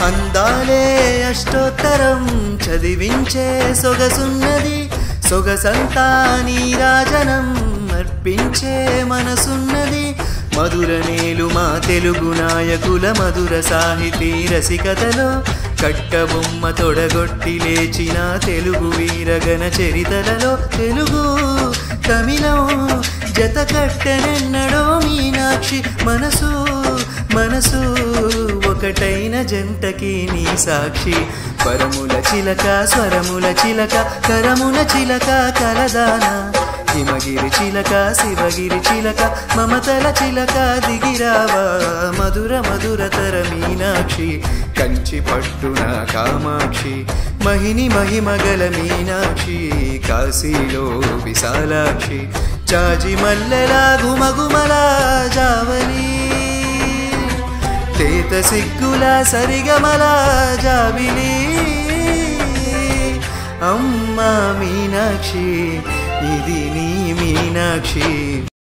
అందాలే అష్టోత్తరం చదివించే సొగసున్నది సొగసంతా నీరాజనం అర్పించే మనసున్నది మధుర నేలు మా తెలుగు నాయకుల మధుర సాహితీ రసికతలో కట్టబొమ్మ తొడగొట్టి లేచిన తెలుగు వీరగణ చరితలలో తెలుగు తమిళం జత కట్టనెన్నడో మీనాక్షి మనసు మనసు ఒకటైన జంటకి నీ సాక్షి పరముల చిలక స్వరముల చిలక కరముల చిలక కలదానా హిమగిరి చిలక శివగిరి చిలక మమతల చిలక దిగిరావా మధుర మధురతర మీనాక్షి కంచి పట్టున కామాక్షి మహిని మహిమగల మీనాక్షి కాశీలో విశాలాక్షి చాజి మల్లెల గుమగుమల జావలి తేత సిగ్గుల సరిగమల జాబిలి అమ్మా మీనాక్షి ఇది నీ మీనాక్షి